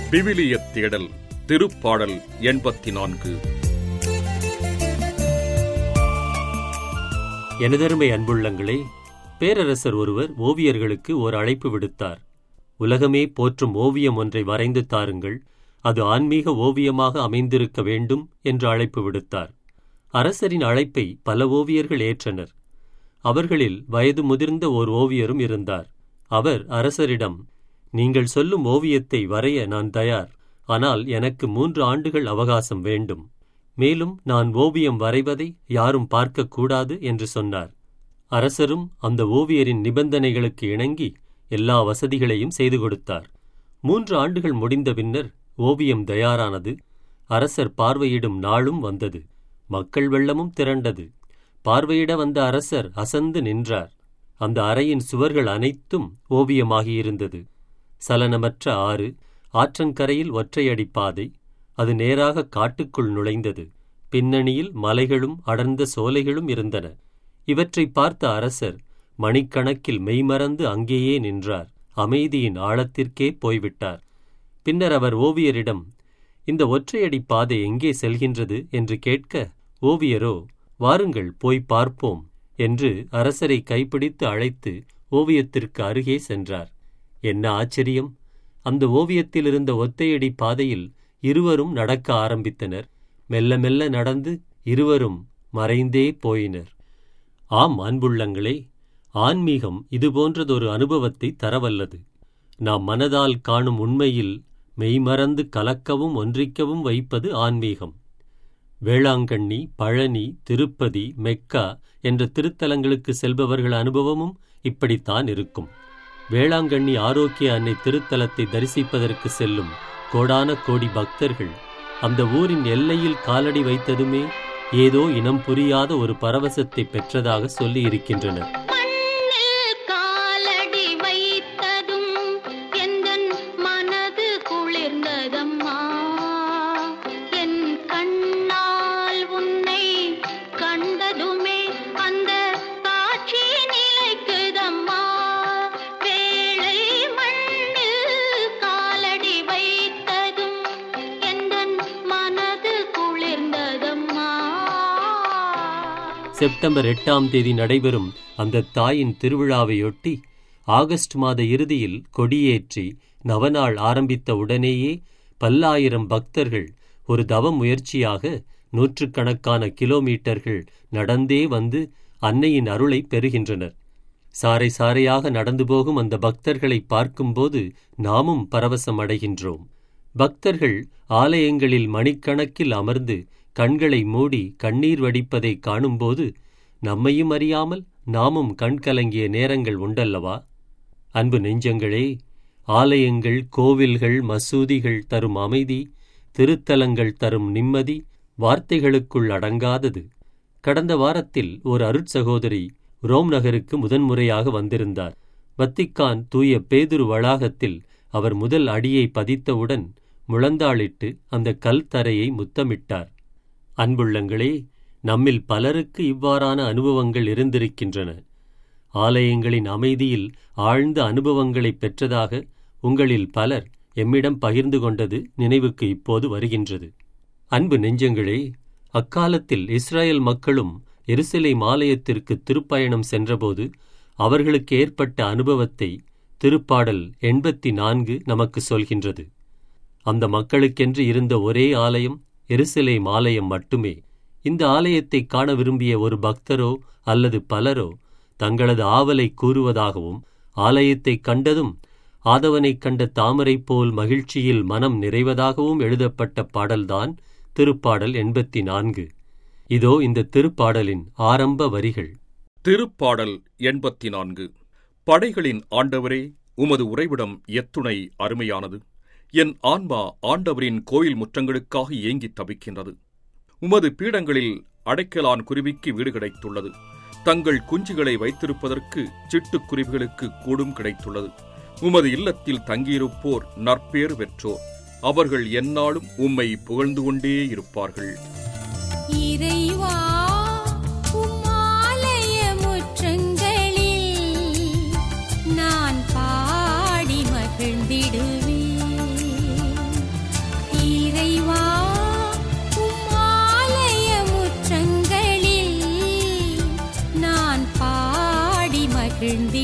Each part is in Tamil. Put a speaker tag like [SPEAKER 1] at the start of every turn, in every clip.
[SPEAKER 1] விவிலியத் தேடல் திருப்பாடல் எண்பத்தி நான்கு
[SPEAKER 2] எனதருமை அன்புள்ளங்களே பேரரசர் ஒருவர் ஓவியர்களுக்கு ஒரு அழைப்பு விடுத்தார் உலகமே போற்றும் ஓவியம் ஒன்றை வரைந்து தாருங்கள் அது ஆன்மீக ஓவியமாக அமைந்திருக்க வேண்டும் என்று அழைப்பு விடுத்தார் அரசரின் அழைப்பை பல ஓவியர்கள் ஏற்றனர் அவர்களில் வயது முதிர்ந்த ஓர் ஓவியரும் இருந்தார் அவர் அரசரிடம் நீங்கள் சொல்லும் ஓவியத்தை வரைய நான் தயார் ஆனால் எனக்கு மூன்று ஆண்டுகள் அவகாசம் வேண்டும் மேலும் நான் ஓவியம் வரைவதை யாரும் பார்க்கக்கூடாது என்று சொன்னார் அரசரும் அந்த ஓவியரின் நிபந்தனைகளுக்கு இணங்கி எல்லா வசதிகளையும் செய்து கொடுத்தார் மூன்று ஆண்டுகள் முடிந்த பின்னர் ஓவியம் தயாரானது அரசர் பார்வையிடும் நாளும் வந்தது மக்கள் வெள்ளமும் திரண்டது பார்வையிட வந்த அரசர் அசந்து நின்றார் அந்த அறையின் சுவர்கள் அனைத்தும் ஓவியமாகியிருந்தது சலனமற்ற ஆறு ஆற்றங்கரையில் ஒற்றையடி பாதை அது நேராக காட்டுக்குள் நுழைந்தது பின்னணியில் மலைகளும் அடர்ந்த சோலைகளும் இருந்தன இவற்றை பார்த்த அரசர் மணிக்கணக்கில் மெய்மறந்து அங்கேயே நின்றார் அமைதியின் ஆழத்திற்கே போய்விட்டார் பின்னர் அவர் ஓவியரிடம் இந்த ஒற்றையடி பாதை எங்கே செல்கின்றது என்று கேட்க ஓவியரோ வாருங்கள் போய் பார்ப்போம் என்று அரசரை கைப்பிடித்து அழைத்து ஓவியத்திற்கு அருகே சென்றார் என்ன ஆச்சரியம் அந்த ஓவியத்தில் இருந்த ஒத்தையடி பாதையில் இருவரும் நடக்க ஆரம்பித்தனர் மெல்ல மெல்ல நடந்து இருவரும் மறைந்தே போயினர் ஆம் அன்புள்ளங்களே ஆன்மீகம் இதுபோன்றதொரு அனுபவத்தை தரவல்லது நாம் மனதால் காணும் உண்மையில் மெய்மறந்து கலக்கவும் ஒன்றிக்கவும் வைப்பது ஆன்மீகம் வேளாங்கண்ணி பழனி திருப்பதி மெக்கா என்ற திருத்தலங்களுக்கு செல்பவர்கள் அனுபவமும் இப்படித்தான் இருக்கும் வேளாங்கண்ணி ஆரோக்கிய அன்னை திருத்தலத்தை தரிசிப்பதற்கு செல்லும் கோடான கோடி பக்தர்கள் அந்த ஊரின் எல்லையில் காலடி வைத்ததுமே ஏதோ இனம் புரியாத ஒரு பரவசத்தை பெற்றதாக சொல்லி இருக்கின்றனர்
[SPEAKER 3] மண்ணில் காலடி வைத்ததும் எந்தன் மனது குளிர்ந்ததம்மா என் கண்ணால் உன்னை கண்டதுமே அந்த காட்சி நிலைக்குதம்மா வேளை மண்ணில் காலடி வைத்ததும் எந்தன் மனது குளிர்ந்ததம்மா
[SPEAKER 2] செப்டம்பர் எட்டாம் தேதி நடைபெறும் அந்த தாயின் திருவிழாவையொட்டி ஆகஸ்ட் மாத இறுதியில் கொடியேற்றி நவநாள் ஆரம்பித்த உடனேயே பல்லாயிரம் பக்தர்கள் ஒரு தவ முயற்சியாக நூற்றுக்கணக்கான கிலோமீட்டர்கள் நடந்தே வந்து அன்னையின் அருளை பெறுகின்றனர் சாறை சாறையாக நடந்து போகும் அந்த பக்தர்களை பார்க்கும்போது நாமும் பரவசம் அடைகின்றோம் பக்தர்கள் ஆலயங்களில் மணிக்கணக்கில் அமர்ந்து கண்களை மூடி கண்ணீர் வடிப்பதை காணும்போது நம்மையும் அறியாமல் நாமும் கண் கலங்கிய நேரங்கள் உண்டல்லவா அன்பு நெஞ்சங்களே ஆலயங்கள் கோவில்கள் மசூதிகள் தரும் அமைதி திருத்தலங்கள் தரும் நிம்மதி வார்த்தைகளுக்குள் அடங்காதது கடந்த வாரத்தில் ஒரு அருட்சகோதரி ரோம் நகருக்கு முதன்முறையாக வந்திருந்தார் வத்திக்கான் தூய பேதுரு வளாகத்தில் அவர் முதல் அடியை பதித்தவுடன் முழந்தாளிட்டு அந்த கல் தரையை முத்தமிட்டார் அன்புள்ளங்களே நம்மில் பலருக்கு இவ்வாறான அனுபவங்கள் இருந்திருக்கின்றன ஆலயங்களின் அமைதியில் ஆழ்ந்த அனுபவங்களைப் பெற்றதாக உங்களில் பலர் எம்மிடம் பகிர்ந்து கொண்டது நினைவுக்கு இப்போது வருகின்றது அன்பு நெஞ்சங்களே அக்காலத்தில் இஸ்ரேல் மக்களும் எருசலேம் ஆலயத்திற்கு திருப்பயணம் சென்றபோது அவர்களுக்கு ஏற்பட்ட அனுபவத்தை திருப்பாடல் எண்பத்தி நான்கு நமக்கு சொல்கின்றது அந்த மக்களுக்கென்று இருந்த ஒரே ஆலயம் எருசலேம் ஆலயம் மட்டுமே இந்த ஆலயத்தை காண விரும்பிய ஒரு பக்தரோ அல்லது பலரோ தங்களது ஆவலை கூறுவதாகவும் ஆலயத்தை கண்டதும் ஆதவனைக் கண்ட தாமரை போல் மகிழ்ச்சியில் மனம் நிறைவதாகவும் எழுதப்பட்ட பாடல்தான் திருப்பாடல் எண்பத்தி நான்கு இதோ இந்த திருப்பாடலின் ஆரம்ப வரிகள்
[SPEAKER 1] திருப்பாடல் எண்பத்தி நான்கு படைகளின் ஆண்டவரே உமது உறைவிடம் எத்துணை அருமையானது என் ஆன்மா ஆண்டவரின் கோயில் முற்றங்களுக்காக ஏங்கித் தவிக்கின்றது உமது பீடங்களில் அடைக்கலான் குருவிக்கு வீடு கிடைத்துள்ளது தங்கள் குஞ்சுகளை வைத்திருப்பதற்கு சிட்டுக்குருவிகளுக்கு கூடும் கிடைத்துள்ளது உமது இல்லத்தில் தங்கியிருப்போர் நற்பேறு பெற்றோர் அவர்கள் எந்நாளும் உம்மை புகழ்ந்து கொண்டே இருப்பார்கள்
[SPEAKER 4] இறைவா உம் ஆலய முற்றங்களில் நான் பாடி மகிழ்ந்திடுவேன்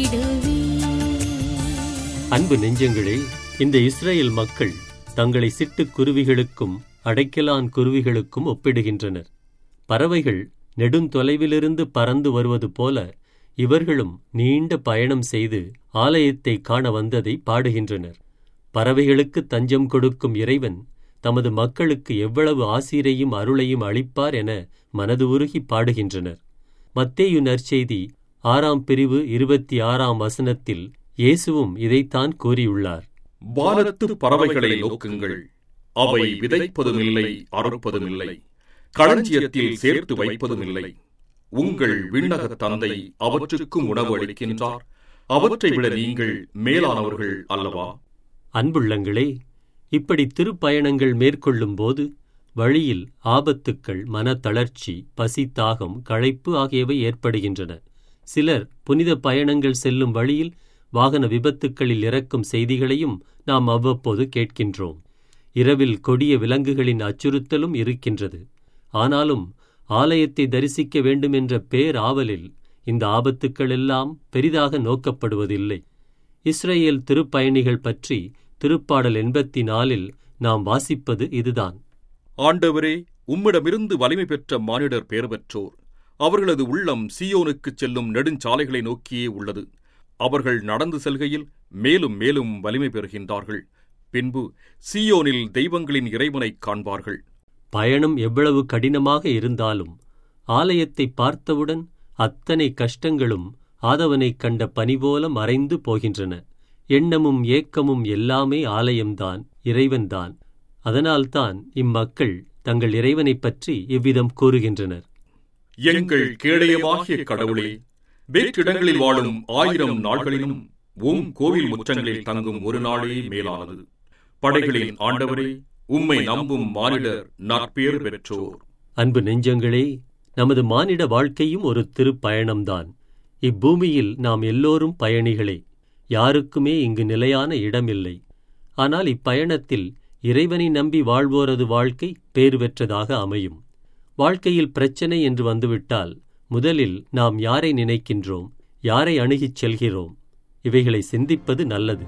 [SPEAKER 4] விடுவீர்
[SPEAKER 2] அன்பு நெஞ்சங்களே இந்த இஸ்ரேல் மக்கள் தங்களை சிட்டுக் குருவிகளுக்கும் அடைக்கலான் குருவிகளுக்கும் ஒப்பிடுகின்றனர் பறவைகள் நெடுந்தொலைவிலிருந்து பறந்து வருவது போல இவர்களும் நீண்ட பயணம் செய்து ஆலயத்தை காண வந்ததை பாடுகின்றனர் பறவைகளுக்கு தஞ்சம் கொடுக்கும் இறைவன் தமது மக்களுக்கு எவ்வளவு ஆசீரையும் அருளையும் அளிப்பார் என மனது உருகி பாடுகின்றனர் மத்தேயு நற்செய்தி ஆறாம் பிரிவு இருபத்தி ஆறாம் வசனத்தில் இயேசுவும் இதைத்தான் கூறியுள்ளார்
[SPEAKER 1] வானத்து பறவைகளை நோக்குங்கள் அவை விதைப்பதும் இல்லை அறுப்பதும் இல்லை களஞ்சியத்தில் சேர்த்து வைப்பதும் இல்லை உங்கள் விண்ணக தந்தை அவற்றுக்கும் உணவு அளிக்கின்றார் அவற்றை விட நீங்கள் மேலானவர்கள் அல்லவா
[SPEAKER 2] அன்புள்ளங்களே இப்படி திருப்பயணங்கள் மேற்கொள்ளும் போது வழியில் ஆபத்துக்கள் மனத்தளர்ச்சி பசி தாகம் களைப்பு ஆகியவை ஏற்படுகின்றன சிலர் புனித பயணங்கள் செல்லும் வழியில் வாகன விபத்துக்களில் இறக்கும் செய்திகளையும் நாம் அவ்வப்போது கேட்கின்றோம் இரவில் கொடிய விலங்குகளின் அச்சுறுத்தலும் இருக்கின்றது ஆனாலும் ஆலயத்தை தரிசிக்க வேண்டுமென்ற பேராவலில் இந்த ஆபத்துக்கள் எல்லாம் பெரிதாக நோக்கப்படுவதில்லை இஸ்ரேல் திருப்பயணிகள் பற்றி திருப்பாடல் எண்பத்தி நாலில் நாம் வாசிப்பது இதுதான்
[SPEAKER 1] ஆண்டவரே உம்மிடமிருந்து வலிமை பெற்ற மானிடர் பேர் பெற்றோர் அவர்களது உள்ளம் சீயோனுக்குச் செல்லும் நெடுஞ்சாலைகளை நோக்கியே உள்ளது அவர்கள் நடந்து செல்கையில் மேலும் மேலும் வலிமை பெறுகின்றார்கள் பின்பு சீயோனில் தெய்வங்களின் இறைவனைக் காண்பார்கள்
[SPEAKER 2] பயணம் எவ்வளவு கடினமாக இருந்தாலும் ஆலயத்தை பார்த்தவுடன் அத்தனை கஷ்டங்களும் ஆதவனைக் கண்ட பனி போல மறைந்து போகின்றன எண்ணமும் ஏக்கமும் எல்லாமே ஆலயம்தான் இறைவன்தான் அதனால்தான் இம்மக்கள் தங்கள் இறைவனைப் பற்றி இவ்விதம் கூறுகின்றனர்
[SPEAKER 1] எங்கள் கேடயமாகிய கடவுளே வேற்றிடங்களில் வாழும் ஆயிரம் நாள்களிலும் உம் கோவில் முற்றங்களில் தங்கும் ஒரு நாளே மேலானது படைகளின் ஆண்டவரே உம்மை நம்பும் மானிடர் நற்பேறு பெற்றோர்
[SPEAKER 2] அன்பு நெஞ்சங்களே நமது மானிட வாழ்க்கையும் ஒரு திருப்பயணம்தான் இப்பூமியில் நாம் எல்லோரும் பயணிகளே யாருக்குமே இங்கு நிலையான இடமில்லை ஆனால் இப்பயணத்தில் இறைவனை நம்பி வாழ்வோரது வாழ்க்கை பேறு பெற்றதாக அமையும் வாழ்க்கையில் பிரச்சனை என்று வந்துவிட்டால் முதலில் நாம் யாரை நினைக்கின்றோம் யாரை அணுகிச் செல்கிறோம் இவைகளை சிந்திப்பது நல்லது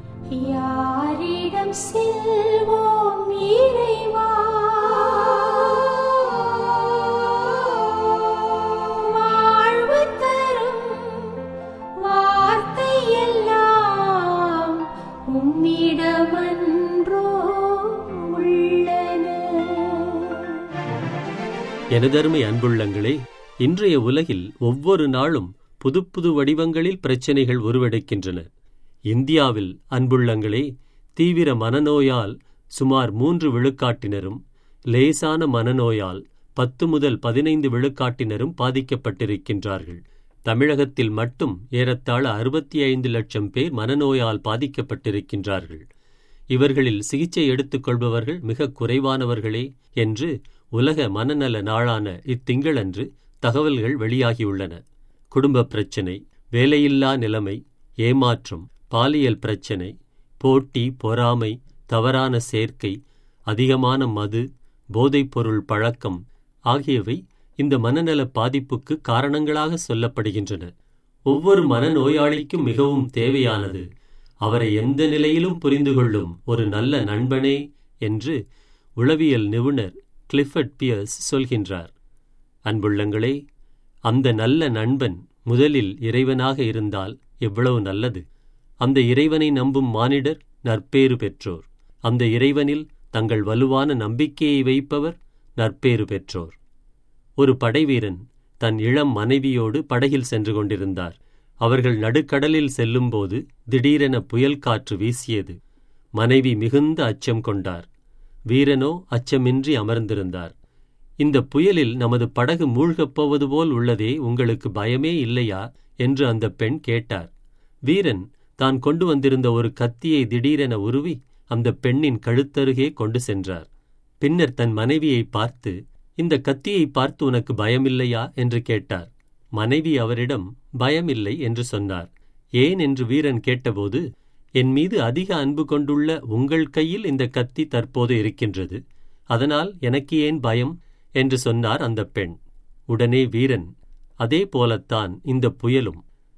[SPEAKER 4] யாரிடம் செல்வோம் இறைவா வாழ்வு தரும் வார்த்தை எல்லாம் உம்மிடமன்றோ உள்ளன
[SPEAKER 2] எனதருமை அன்புள்ளங்களே இன்றைய உலகில் ஒவ்வொரு நாளும் புது புது வடிவங்களில் பிரச்சனைகள் உருவெடுக்கின்றன இந்தியாவில் அன்புள்ளங்களே தீவிர மனநோயால் சுமார் மூன்று விழுக்காட்டினரும் லேசான மனநோயால் பத்து முதல் பதினைந்து விழுக்காட்டினரும் பாதிக்கப்பட்டிருக்கின்றார்கள் தமிழகத்தில் மட்டும் ஏறத்தாழ அறுபத்தி ஐந்து லட்சம் பேர் மனநோயால் பாதிக்கப்பட்டிருக்கின்றார்கள் இவர்களில் சிகிச்சை எடுத்துக்கொள்பவர்கள் மிக குறைவானவர்களே என்று உலக மனநல நாளான இத்திங்களன்று தகவல்கள் வெளியாகியுள்ளன குடும்ப பிரச்சினை வேலையில்லா நிலைமை ஏமாற்றம் பாலியல் பிரச்சினை போட்டி பொறாமை தவறான சேர்க்கை அதிகமான மது போதைப்பொருள் பழக்கம் ஆகியவை இந்த மனநல பாதிப்புக்கு காரணங்களாக சொல்லப்படுகின்றன ஒவ்வொரு மனநோயாளிக்கும் மிகவும் தேவையானது அவரை எந்த நிலையிலும் புரிந்து கொள்ளும் ஒரு நல்ல நண்பனே என்று உளவியல் நிபுணர் கிளிஃபர்ட் பியர்ஸ் சொல்கின்றார் அன்புள்ளங்களே அந்த நல்ல நண்பன் முதலில் இறைவனாக இருந்தால் எவ்வளவு நல்லது அந்த இறைவனை நம்பும் மானிடர் நற்பேறு பெற்றோர் அந்த இறைவனில் தங்கள் வலுவான நம்பிக்கையை வைப்பவர் நற்பேறு பெற்றோர் ஒரு படைவீரன் தன் இளம் மனைவியோடு படகில் சென்று கொண்டிருந்தார் அவர்கள் நடுக்கடலில் செல்லும்போது திடீரென புயல் காற்று வீசியது மனைவி மிகுந்த அச்சம் கொண்டார் வீரனோ அச்சமின்றி அமர்ந்திருந்தார் இந்த புயலில் நமது படகு மூழ்கப் போவது போல் உள்ளதே உங்களுக்கு பயமே இல்லையா என்று அந்த பெண் கேட்டார் வீரன் தான் கொண்டு வந்திருந்த ஒரு கத்தியை திடீரென உருவி அந்த பெண்ணின் கழுத்தருகே கொண்டு சென்றார் பின்னர் தன் மனைவியை பார்த்து இந்த கத்தியை பார்த்து உனக்கு பயமில்லையா என்று கேட்டார் மனைவி அவரிடம் பயமில்லை என்று சொன்னார் ஏன் என்று வீரன் கேட்டபோது என் மீது அதிக அன்பு கொண்டுள்ள உங்கள் கையில் இந்த கத்தி தற்போது இருக்கின்றது அதனால் எனக்கு ஏன் பயம் என்று சொன்னார் அந்த பெண் உடனே வீரன் அதே போலத்தான் இந்த புயலும்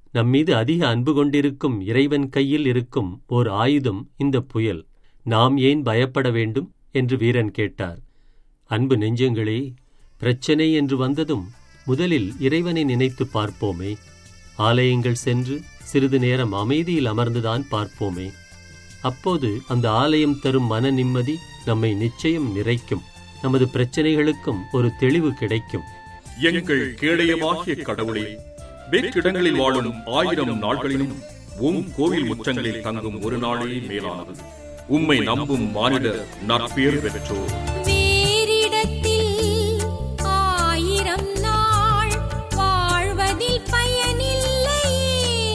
[SPEAKER 2] நம்மீது அதிக அன்பு கொண்டிருக்கும் இறைவன் கையில் இருக்கும் ஓர் ஆயுதம் இந்த புயல் நாம் ஏன் பயப்பட வேண்டும் என்று வீரன் கேட்டார் அன்பு நெஞ்சங்களே பிரச்சனை என்று வந்ததும் முதலில் இறைவனை நினைத்து பார்ப்போமே ஆலயங்கள் சென்று சிறிது நேரம் அமைதியில் அமர்ந்துதான் பார்ப்போமே அப்போது அந்த ஆலயம் தரும் மன நிம்மதி நம்மை நிச்சயம் நிறைக்கும் நமது பிரச்சனைகளுக்கும் ஒரு தெளிவு கிடைக்கும்
[SPEAKER 1] எங்கள் கேடயமாகிய கடவுளே வேற்றிடங்களில் வாழும் ஆயிரம் நாள்களிலும் உம் கோவில் முற்றங்களில் தங்கும் ஒரு நாளே மேலானது உம்மை நம்பும் மானிடர் நற்பேர் பெற்றோர்
[SPEAKER 3] வேறிடத்தில் ஆயிரம் நாள் வாழ்வதில் பயனில்லையே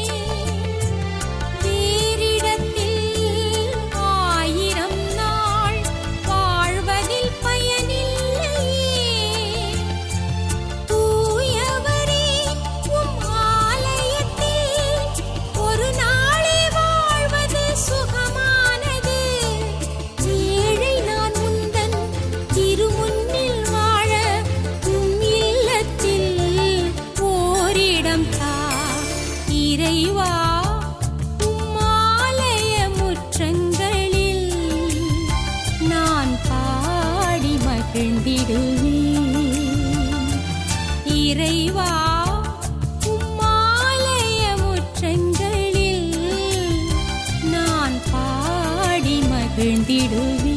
[SPEAKER 3] வேறிடத்தில் ஆயிரம் நாள் வாழ்வதில் பயனில்லையே தூயவரே உம் ஆலயத்தில் ஒரு நாளே வாழ்வது சுகமானது ஏழை நான் முந்தன் திருமுன்னில் வாழ உம் இல்லத்தில் ஓரிடம் தா இறைவா உம் ஆலய முற்றங்களில் நான் பாடி மகிழ்ந்திடுவேன் இறைவா உம் ஆலய முற்றங்களில் நான் பாடி மகிழ்ந்திடுவேன்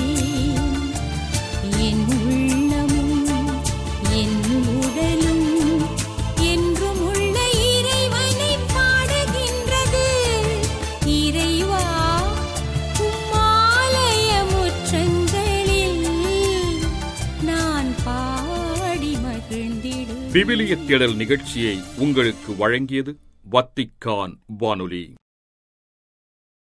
[SPEAKER 3] என் உள்ளமும் என் உடலும் என்றும் உள்ள இறைவனை பாடுகின்றது இறைவா உம் ஆலய முற்றங்களில் நான் பாடி மகிழ்ந்திடுவேன்
[SPEAKER 1] விவிலிய தேடல் நிகழ்ச்சியை உங்களுக்கு வழங்கியது வத்திக்கான் வானொலி